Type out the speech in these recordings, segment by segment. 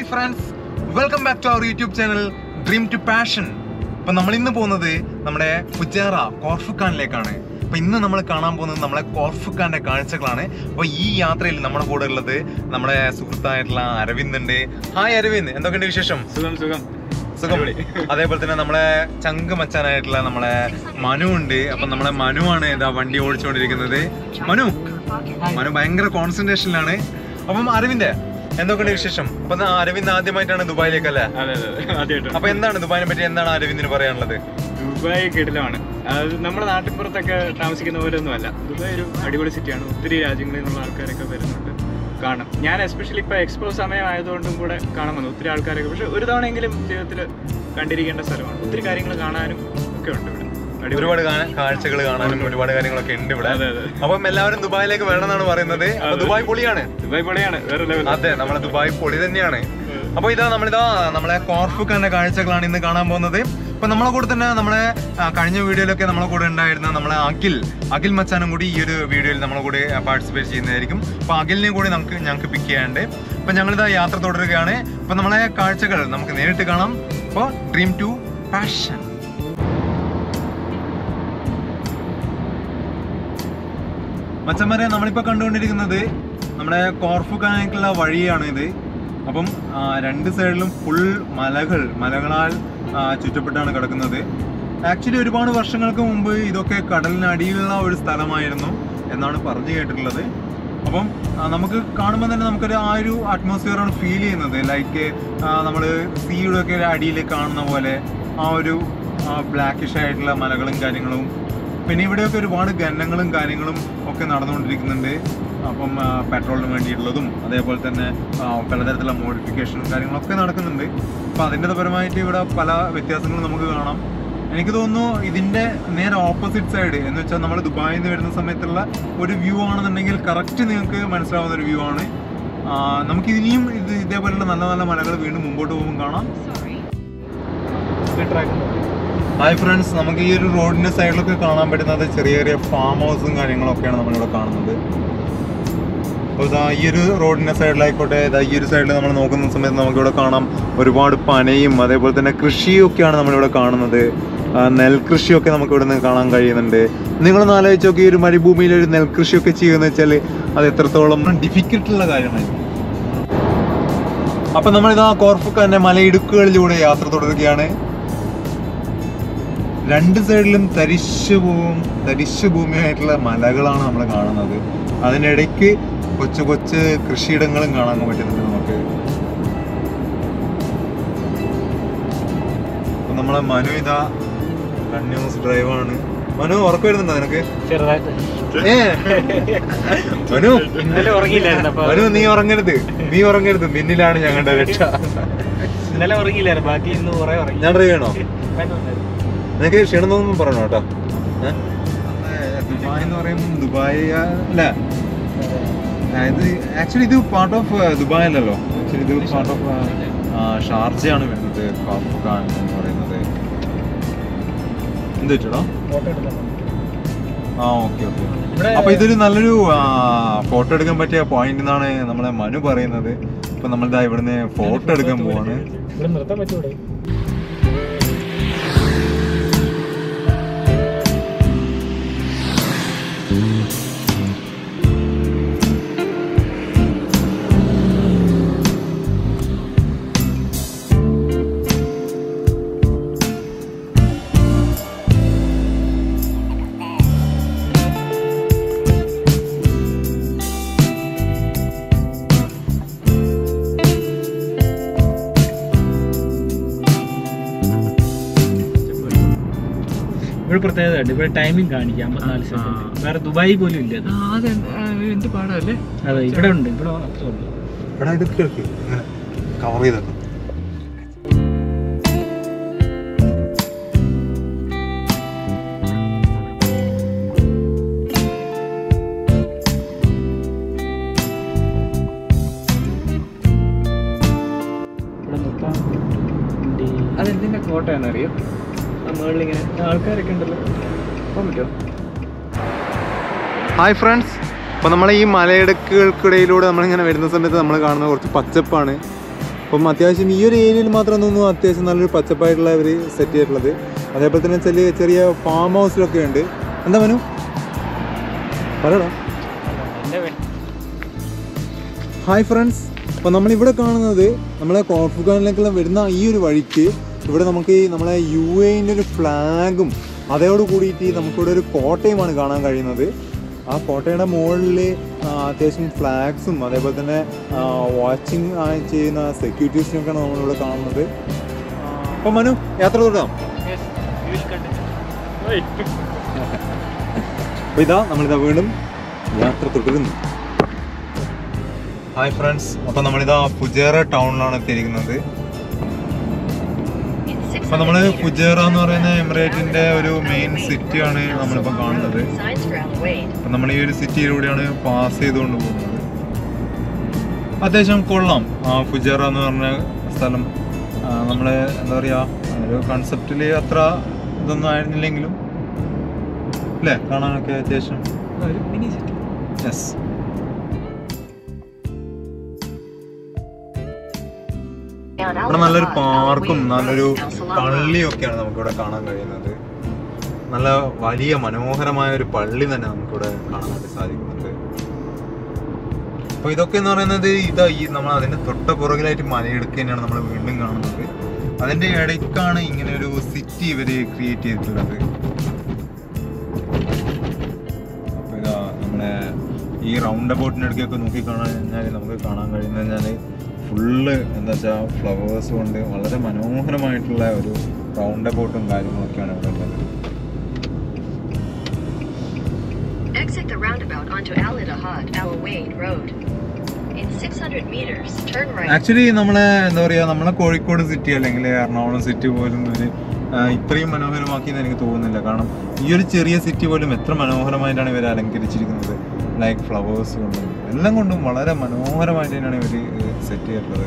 Hi friends welcome back to our YouTube channel dream to passion അപ്പൊ നമ്മൾ ഇന്ന് പോകുന്നത് നമ്മുടെ ഫുജേറ കോർഫുഖാനിലേക്കാണ് അപ്പൊ ഇന്ന് നമ്മൾ കാണാൻ പോകുന്നത് നമ്മളെ കോർഫുഖാന്റെ കാഴ്ചകളാണ് അപ്പൊ ഈ യാത്രയിൽ നമ്മുടെ കൂടെ ഉള്ളത് നമ്മുടെ സുഹൃത്തായിട്ടുള്ള അരവിന്ദ് ഉണ്ട് ഹായ് അരവിന്ദ് എന്തൊക്കെയുണ്ട് വിശേഷം സുഖം സുഖം സുഖം അതേപോലെ തന്നെ നമ്മളെ ചങ്ക് മച്ചാനായിട്ടുള്ള നമ്മളെ മനു ഉണ്ട് അപ്പൊ നമ്മളെ മനു ആണ് ഇതാ വണ്ടി ഓടിച്ചുകൊണ്ടിരിക്കുന്നത് മനു മനു ഭയങ്കര കോൺസെൻട്രേഷനിലാണ് അപ്പം അരവിന്ദ് എന്തൊക്കെയുണ്ട് വിശേഷം അപ്പൊ ദാ അരവിന്ദ് ആദ്യമായിട്ടാണ് ദുബായിലേക്കല്ലേ അതെ അതെ ആദ്യമായിട്ട് അപ്പൊ എന്താണ് ദുബായിനെ പറ്റി എന്താണ് അരവിന്ദിന് പറയാനുള്ളത് ദുബായ് കിടിലമാണ് അത് നമ്മുടെ നാട്ടിൻപുറത്തൊക്കെ താമസിക്കുന്ന പോലെ ഒന്നും അല്ല ദുബായ് ഒരു അടിപൊളി സിറ്റിയാണ് ഒത്തിരി രാജ്യങ്ങളിൽ നിന്നുള്ള ആൾക്കാരൊക്കെ വരുന്നുണ്ട് കാണും ഞാൻ എസ്പെഷ്യലി ഇപ്പോൾ എക്സ്പോ സമയമായതുകൊണ്ടും കൂടെ കാണാൻ വന്നു ഒത്തിരി ആൾക്കാരൊക്കെ പക്ഷെ ഒരു തവണയെങ്കിലും ജീവിതത്തിൽ കണ്ടിരിക്കേണ്ട സ്ഥലമാണ് ഒത്തിരി കാര്യങ്ങൾ കാണാനും ഒക്കെ ഉണ്ട് ഇവിടെ അടിപൊളി ഒരുപാട് കാഴ്ചകൾ കാണാനും ഒരുപാട് കാര്യങ്ങളൊക്കെ ഉണ്ട് ഇവിടെ അതെ അതെ അപ്പം എല്ലാവരും ദുബായിലേക്ക് വേണമെന്നാണ് പറയുന്നത് അപ്പൊ ദുബായ് പൊളിയാണ് ദുബായ് പൊളിയാണ് വേറെ ലെവൽ അതെ നമ്മളെ ദുബായ് പൊളി തന്നെയാണ് അപ്പൊ ഇതാ നമ്മളിതാ നമ്മളെ കോർഫുഖാന്റെ കാഴ്ചകളാണ് ഇന്ന് കാണാൻ പോകുന്നത് അപ്പൊ നമ്മളെ കൂടെ തന്നെ നമ്മളെ ആ, കഴിഞ്ഞ വീഡിയോയിലൊക്കെ നമ്മളെ കൂടെ ഉണ്ടായിരുന്ന നമ്മളെ അഖിൽ അഖിൽ മച്ചാനും കൂടി ഈ ഒരു വീഡിയോയിൽ നമ്മളെ കൂടെ പാർട്ടിസിപ്പേറ്റ് ചെയ്യുന്നതായിരിക്കും അപ്പൊ അഖിലിനെ കൂടി നമുക്ക് ഞങ്ങൾക്ക് പിക്ക് ചെയ്യാണ്ട് അപ്പൊ ഞങ്ങളിതാ യാത്ര തുടരുകയാണ് അപ്പൊ നമ്മളെ കാഴ്ചകൾ നമുക്ക് നേരിട്ട് കാണാം അപ്പോൾ ഡ്രീം ടു പാഷൻ മച്ചന്മാരെ നമ്മളിപ്പോ കണ്ടുകൊണ്ടിരിക്കുന്നത് നമ്മുടെ കോർഫുഖാനേക്കുള്ള വഴിയാണ് ഇത് അപ്പം ആ, രണ്ട് സൈഡിലും ഫുൾ മലകൾ മലകളാൽ ആ, ചുറ്റപ്പെട്ടാണ് കിടക്കുന്നത് ആക്ച്വലി ഒരുപാട് വർഷങ്ങൾക്ക് മുമ്പ് ഇതൊക്കെ കടലിനടിയിലുള്ള ഒരു സ്ഥലമായിരുന്നു എന്നാണ് പറഞ്ഞു കേട്ടിട്ടുള്ളത് അപ്പം ആ, നമുക്ക് കാണുമ്പോൾ തന്നെ നമുക്കൊരു ആ ഒരു atmosphere ആണ് ഫീൽ ചെയ്യുന്നത് ലൈക്ക് നമ്മൾ സീയുടെ ഒക്കെ അടിയിൽ കാണുന്ന പോലെ ആ ഒരു ബ്ലാക്കിഷ് ആയിട്ടുള്ള മലകളും കാര്യങ്ങളും പിന്നെ ഇവിടെയൊക്കെ ഒരുപാട് ഖനനങ്ങളും കാര്യങ്ങളും ഒക്കെ നടന്നുകൊണ്ടിരിക്കുന്നുണ്ട് അപ്പം ആ, പെട്രോളിന് വേണ്ടിയിട്ടുള്ളതും അതേപോലെ തന്നെ ആ, പലതരത്തിലുള്ള മോഡിഫിക്കേഷനും കാര്യങ്ങളൊക്കെ നടക്കുന്നുണ്ട് അപ്പം അതിൻ്റെ പരമായിട്ട് ഇവിടെ പല വ്യത്യാസങ്ങളും നമുക്ക് കാണാം എനിക്ക് തോന്നുന്നു ഇതിൻ്റെ നേരെ ഓപ്പോസിറ്റ് സൈഡ് എന്ന് വെച്ചാൽ നമ്മൾ ദുബായിൽ നിന്ന് വരുന്ന സമയത്തുള്ള ഒരു വ്യൂ ആണെന്നുണ്ടെങ്കിൽ കറക്റ്റ് നിങ്ങൾക്ക് മനസ്സിലാവുന്ന ഒരു വ്യൂ ആണ് ആ, നമുക്ക് ഇനിയും ഇത് ഇതേപോലുള്ള നല്ല നല്ല മലകൾ വീണ്ടും മുമ്പോട്ട് പോകുമ്പോൾ കാണാം ഹായ് ഫ്രണ്ട്സ് നമുക്ക് ഈ ഒരു റോഡിന്റെ സൈഡിലൊക്കെ കാണാൻ പറ്റുന്നത് ചെറിയ ചെറിയ ഫാം ഹൗസും കാര്യങ്ങളൊക്കെയാണ് നമ്മളിവിടെ കാണുന്നത് അപ്പോൾ ഇതാ ഈ ഒരു റോഡിന്റെ സൈഡിലായിക്കോട്ടെ ഇതാ ഈ ഒരു സൈഡിൽ നമ്മൾ നോക്കുന്ന സമയത്ത് നമുക്കിവിടെ കാണാം ഒരുപാട് പനയും അതേപോലെ തന്നെ കൃഷിയൊക്കെയാണ് നമ്മളിവിടെ കാണുന്നത് ആ, നെൽകൃഷിയൊക്കെ നമുക്ക് ഇവിടെ നിന്ന് കാണാൻ കഴിയുന്നുണ്ട് നിങ്ങളൊന്ന് ആലോചിച്ച് നോക്കി ഈ ഒരു മരുഭൂമിയിൽ ഒരു നെൽകൃഷിയൊക്കെ ചെയ്യുമെന്ന് വെച്ചാൽ അത് എത്രത്തോളം ഡിഫിക്കൽട്ടുള്ള കാര്യമായിരുന്നു അപ്പൊ നമ്മളിതാ കോർഫുക്കാന്റെ മലയിടുക്കുകളിലൂടെ യാത്ര തുടരുകയാണ് രണ്ട് സൈഡിലും തരിശ് ഭൂവും തരിശ് ഭൂമിയായിട്ടുള്ള മലകളാണ് നമ്മൾ കാണുന്നത് അതിനിടയ്ക്ക് കൊച്ചു കൊച്ചു കൃഷിയിടങ്ങളും കാണാൻ പറ്റുന്നുണ്ട് നമുക്ക് അപ്പൊ നമ്മളെ മനു ഇതാ കണ്യൂസ് ഡ്രൈവാണ് മനു ഉറക്കം വരുന്നുണ്ടോ നിനക്ക് ചെറുതായിട്ട് ഏ മനു ഇന്നലെ ഉറങ്ങിയില്ലായിരുന്നു അപ്പൊ മനു നീ ഉറങ്ങരുത് നീ ഉറങ്ങരുത് നിന്നിലാണ് ഞങ്ങളുടെ രക്ഷ ഇന്നലെ ഉറങ്ങിയില്ലായിരുന്നു ബാക്കി ഇന്ന് കുറെ ഉറങ്ങി ഞാൻ ഡ്രൈവ് ചെയ്യണോ നിനക്ക് ക്ഷീണമെന്നൊന്നും പറയണോ കേട്ടോ ഏ? ദുബായ് എന്ന് പറയുമ്പോൾ ദുബായ് ആ, അല്ല ആ, ഇത് ആക്ച്വലി ഇത് പാർട്ട് ഓഫ് ദുബായ് അല്ലല്ലോ ആക്ച്വലി ഇത് പാർട്ട് ഓഫ് ഷാർജയാണ് വരുന്നത് കാഫുഖാൻ എന്ന് പറയുന്നത് എന്ത് വെച്ചോടാ ആ ഓക്കെ ഓക്കെ അപ്പൊ ഇതൊരു നല്ലൊരു ഫോട്ടോ എടുക്കാൻ പറ്റിയ പോയിന്റ് എന്നാണ് നമ്മളെ മനു പറയുന്നത് ഇപ്പൊ നമ്മളിതാ ഇവിടുന്ന് ഫോട്ടോ എടുക്കാൻ പോവാണ് ഇവിടെ നിർത്താൻ പറ്റൂടെ ഇവിടെ പ്രത്യേകത ഉണ്ട് ഇവിടെ ടൈമിംഗ് കാണിക്കാം അമ്പത്തിനാല് സെക്കൻഡ് വേറെ ദുബായി പോലും ഇല്ല അത്. എന്ത് പാടല്ലേ അതെ ഇവിടെ ഉണ്ട് ഇവിടെ മാത്രമേ ഉള്ളൂ എടാ ഇത് കേൾക്ക് ഇങ്ങനെ കവർ ചെയ്തേക്കാം ഇവിടെ നിർത്താൻ വേണ്ടി അതെന്തിന്റെ കോട്ടയാണെന്ന് അറിയോ ആ മുകളിലിങ്ങനെ ആൾക്കാരൊക്കെ ഉണ്ടല്ലോ പോകാൻ പറ്റുമോ ഹായ് ഫ്രണ്ട്സ് അപ്പോൾ നമ്മൾ ഈ മലയിടുക്കുകൾക്കിടയിലൂടെ നമ്മളിങ്ങനെ വരുന്ന സമയത്ത് നമ്മൾ കാണുന്ന കുറച്ച് പച്ചപ്പാണ് അപ്പം അത്യാവശ്യം ഈ ഒരു ഏരിയയിൽ മാത്രം തോന്നുന്നു അത്യാവശ്യം നല്ലൊരു പച്ചപ്പായിട്ടുള്ള അവർ സെറ്റ് ചെയ്തിട്ടുള്ളത് അതേപോലെ തന്നെ ചെറിയ ചെറിയ ഫാം ഹൗസിലൊക്കെ ഉണ്ട് എന്താ മനു പറയടാ ഹായ് ഫ്രണ്ട്സ് അപ്പോൾ നമ്മളിവിടെ കാണുന്നത് നമ്മളെ കോർഫുഖാനിലേക്കുള്ള വരുന്ന ഈ ഒരു വഴിക്ക് ഇവിടെ നമുക്ക് ഈ നമ്മളെ യു എൻ്റെ ഒരു ഫ്ലാഗും അതോട് കൂടിയിട്ട് നമുക്കിവിടെ ഒരു കോട്ടയുമാണ് കാണാൻ കഴിയുന്നത് ആ കോട്ടയുടെ മുകളിൽ അത്യാവശ്യം ഫ്ലാഗ്സും അതേപോലെ തന്നെ വാച്ചിങ് ചെയ്യുന്ന സെക്യൂരിറ്റീസിനൊക്കെയാണ് നമ്മളിവിടെ കാണുന്നത് അപ്പം മനു യാത്ര തുടരാം അപ്പോൾ ഇതാ നമ്മളിതാ വീണ്ടും യാത്ര തുടരുന്നു ഹായ് ഫ്രണ്ട്സ് അപ്പോൾ നമ്മളിതാ ഫുജേറ ടൗണിലാണ് എത്തിയിരിക്കുന്നത് അപ്പോൾ നമ്മൾ ഫുജേറ എന്ന് പറയുന്ന എമിറേറ്റിന്റെ ഒരു മെയിൻ സിറ്റിയാണ് നമ്മളിപ്പോൾ കാണുന്നത് അപ്പം നമ്മൾ ഈ ഒരു സിറ്റിയിലൂടെയാണ് പാസ് ചെയ്തുകൊണ്ട് പോകുന്നത് അത്യാവശ്യം കൊള്ളാം ആ ഫുജേറ എന്ന് പറഞ്ഞ സ്ഥലം നമ്മൾ എന്താ പറയുക ഒരു കൺസെപ്റ്റിൽ അത്ര ഇതൊന്നും ആയിരുന്നില്ലെങ്കിലും അല്ലേ കാണാനൊക്കെ അത്യാവശ്യം മിനി സിറ്റി യെസ് ഇവിടെ നല്ലൊരു പാർക്കും നല്ലൊരു പള്ളിയൊക്കെയാണ് നമുക്കിവിടെ കാണാൻ കഴിയുന്നത് നല്ല വലിയ മനോഹരമായ ഒരു പള്ളി തന്നെ നമുക്കിവിടെ കാണാൻ വേണ്ടി സാധിക്കുന്നുണ്ട് അപ്പൊ ഇതൊക്കെ എന്ന് പറയുന്നത് ഇതാ ഈ നമ്മൾ അതിന്റെ തൊട്ട പുറകിലായിട്ട് മലയിടുക്ക് തന്നെയാണ് നമ്മൾ വീണ്ടും കാണുന്നത് അതിന്റെ ഇടയ്ക്കാണ് ഇങ്ങനെ ഒരു സിറ്റി ഇവര് ക്രിയേറ്റ് ചെയ്തിട്ടുള്ളത് അപ്പൊ ഇതാ നമ്മുടെ ഈ റൗണ്ട് അബൌട്ടിന്റെ അടുക്കൊക്കെ നോക്കി കാണാൻ കഴിഞ്ഞാൽ നമുക്ക് കാണാൻ കഴിയുന്നത് കഴിഞ്ഞാൽ ഫുള്ള് എന്താ വെച്ചാൽ ഫ്ലവേഴ്സ് കൊണ്ട് വളരെ മനോഹരമായിട്ടുള്ള ഒരു റൗണ്ട് അബൌട്ടും കാര്യങ്ങളൊക്കെയാണ് ഇവിടെ ഉള്ളത് Exit the roundabout onto Al Ittihad Al Wade Road. In 600 meters, turn right. Actually നമ്മളെ എന്താ പറയുക നമ്മളെ കോഴിക്കോട് സിറ്റി അല്ലെങ്കിൽ എറണാകുളം സിറ്റി പോലും ഒരു ആ, ഇത്രയും മനോഹരമാക്കിയെന്ന് എനിക്ക് തോന്നുന്നില്ല കാരണം ഈ ഒരു ചെറിയ സിറ്റി പോലും എത്ര മനോഹരമായിട്ടാണ് ഇവർ അലങ്കരിച്ചിരിക്കുന്നത് ലൈക്ക് ഫ്ലവേഴ്സ് കൊണ്ടും എല്ലാം കൊണ്ടും വളരെ മനോഹരമായിട്ട് തന്നെയാണ് ഇവർ സെറ്റ് ചെയ്തിട്ടുള്ളത്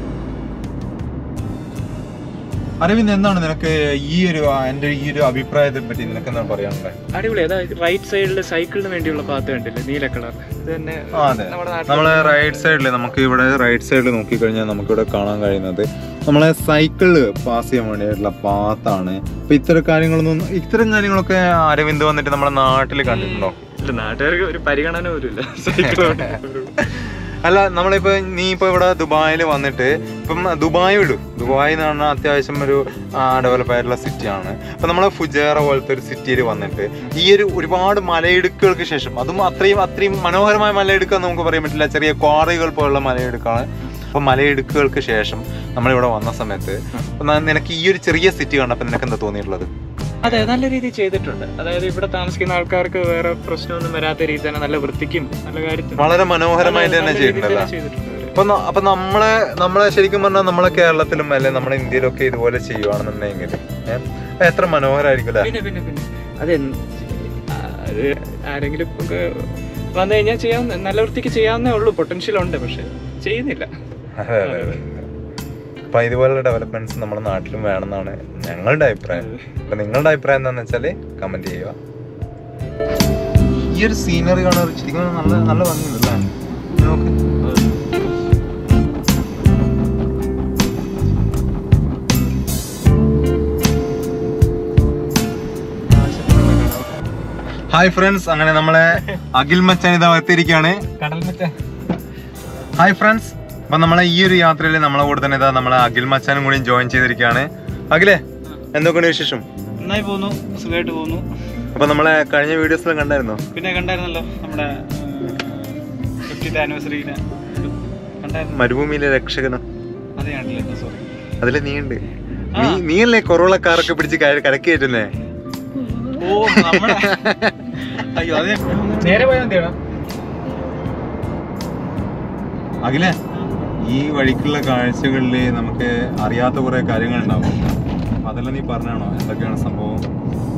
അരവിന്ദ് എന്താണ് നിനക്ക് ഈ ഒരു എൻ്റെ ഈ ഒരു അഭിപ്രായത്തെ പറ്റി നിനക്ക് എന്താണ് പറയാനുള്ളത് അടിപൊളി അതായത് റൈറ്റ് സൈഡിൽ സൈക്കിളിന് വേണ്ടിയുള്ള പാത്ത് കണ്ടില്ലേ നീല കളർ ഇത് തന്നെ ആ, അതെ. നമ്മുടെ നാട്ടിൽ നമ്മളെ റൈറ്റ് സൈഡിൽ നമുക്ക് ഇവിടെ റൈറ്റ് സൈഡിൽ നോക്കിക്കഴിഞ്ഞാൽ നമുക്കിവിടെ കാണാൻ കഴിയുന്നത് നമ്മളെ സൈക്കിള് പാസ് ചെയ്യാൻ വേണ്ടിയിട്ടുള്ള പാത്താണ് അപ്പൊ ഇത്തരം കാര്യങ്ങളൊന്നും ഇത്തരം കാര്യങ്ങളൊക്കെ അരവിന്ദ് വന്നിട്ട് നമ്മുടെ നാട്ടിൽ കണ്ടിട്ടുണ്ടോ ഇല്ല നാട്ടുകാർക്ക് ഒരു പരിഗണന പോലും ഇല്ല സൈക്കിൾ അല്ല നമ്മളിപ്പോ നീ ഇപ്പൊ ഇവിടെ ദുബായിൽ വന്നിട്ട് ഇപ്പം ദുബായ് വിടും ദുബായ് എന്ന് പറഞ്ഞാൽ അത്യാവശ്യം ഒരു ഡെവലപ്പ് ആയിട്ടുള്ള സിറ്റിയാണ് അപ്പൊ നമ്മളെ ഫുജേറ പോലത്തെ ഒരു സിറ്റിയിൽ വന്നിട്ട് ഈ ഒരു ഒരുപാട് മലയിടുക്കുകൾക്ക് ശേഷം അതും അത്രയും അത്രയും മനോഹരമായ മലയിടുക്കുക നമുക്ക് പറയാൻ പറ്റില്ല ചെറിയ ക്വാറികൾ പോലുള്ള മലയിടുക്കാണ് അപ്പൊ മലയിടുക്കുകൾക്ക് ശേഷം നമ്മളിവിടെ വന്ന സമയത്ത് അപ്പൊ ന- നിനക്ക് ഈ ഒരു ചെറിയ സിറ്റി കണ്ടപ്പോൾ നിനക്ക് എന്താ തോന്നിയിട്ടുള്ളത് അതെ നല്ല രീതിയിൽ ചെയ്തിട്ടുണ്ട് അതായത് ഇവിടെ താമസിക്കുന്ന ആൾക്കാർക്ക് വേറെ പ്രശ്നമൊന്നും വരാത്ത രീതിയിൽ തന്നെ നല്ല വൃത്തിക്കും നല്ല കാര്യത്തിനും വളരെ മനോഹരമായിട്ട് തന്നെ നല്ല രീതിയിൽ ചെയ്തിട്ടുണ്ടല്ലോ തന്നെ ചെയ്തിട്ടുണ്ട് അവര്. അപ്പൊ ന- അപ്പൊ നമ്മളെ നമ്മളെ ശരിക്കും പറഞ്ഞാൽ നമ്മളെ കേരളത്തിലും അല്ലെ നമ്മുടെ ഇന്ത്യയിലൊക്കെ ഇതുപോലെ ചെയ്യുവാണെന്നുണ്ടെങ്കിൽ ഏഹ്, അത് എത്ര മനോഹരമായിരിക്കും അല്ലേ പിന്നെ പിന്നെ പിന്നെ അതെ അത് ആരെങ്കിലും ഒക്കെ വന്നു കഴിഞ്ഞാൽ ചെയ്യാവുന്ന നല്ല വൃത്തിക്ക് ചെയ്യാവുന്നേ ഉള്ളൂ പൊട്ടൻഷ്യൽ ഉണ്ട് പക്ഷെ ചെയ്യുന്നില്ല അതെ അതെ അതെ അപ്പൊ ഇതുപോലുള്ള ഡെവലപ്മെന്റ്സ് നമ്മുടെ നാട്ടിലും വേണമെന്നാണ് ഞങ്ങളുടെ അഭിപ്രായം അപ്പൊ നിങ്ങളുടെ അഭിപ്രായം എന്താണെന്ന് വെച്ചാല് കമന്റ് ചെയ്യുക ഈ ഒരു സീനറി കാണാൻ ശരിക്കും നല്ല നല്ല ഭംഗിയുണ്ടല്ലേ നോക്ക് ഹായ് ഫ്രണ്ട്സ് അങ്ങനെ നമ്മളെ അഖിൽ മച്ചാൻ ഇതാ എത്തിയിരിക്കുകയാണ് കടൽ മറ്റ ഹായ് ഫ്രണ്ട്സ് അപ്പൊ നമ്മളെ ഈ ഒരു യാത്രയിൽ നമ്മളെ കൂടെ തന്നെ ഇതാ നമ്മളെ അഖിൽ മച്ചാനും കൂടി ജോയിൻ ചെയ്തിരിക്കുകയാണ് അഖിലേ എന്തൊക്കെയാണ് വിശേഷം നന്നായി പോകുന്നു സുഖമായിട്ട് പോകുന്നു അപ്പൊ നമ്മളെ കഴിഞ്ഞ വീഡിയോസിലും കണ്ടായിരുന്നോ പിന്നെ കണ്ടായിരുന്നല്ലോ നമ്മുടെ ഫിഫ്റ്റീത്ത് ആനിവേഴ്സറിയില് കണ്ടായിരുന്നു മരുഭൂമിയിലെ രക്ഷകനും അത് കണ്ടില്ല സോറി അതില് നീ ഉണ്ട് നീ നീയല്ലേ കൊറോള കാറൊക്കെ പിടിച്ച് കര- കരക്ക് കയറ്റുന്നേ ഓ നമ്മുടെ അയ്യോ അതെ നേരെ പോയാൽ മതിയാ അഖിലേ ഈ വഴിക്കുള്ള കാഴ്ചകളിൽ നമുക്ക് അറിയാത്ത കുറെ കാര്യങ്ങൾ ഉണ്ടാവും അപ്പൊ അതെല്ലാം നീ പറഞ്ഞാണോ എന്തൊക്കെയാണ് സംഭവം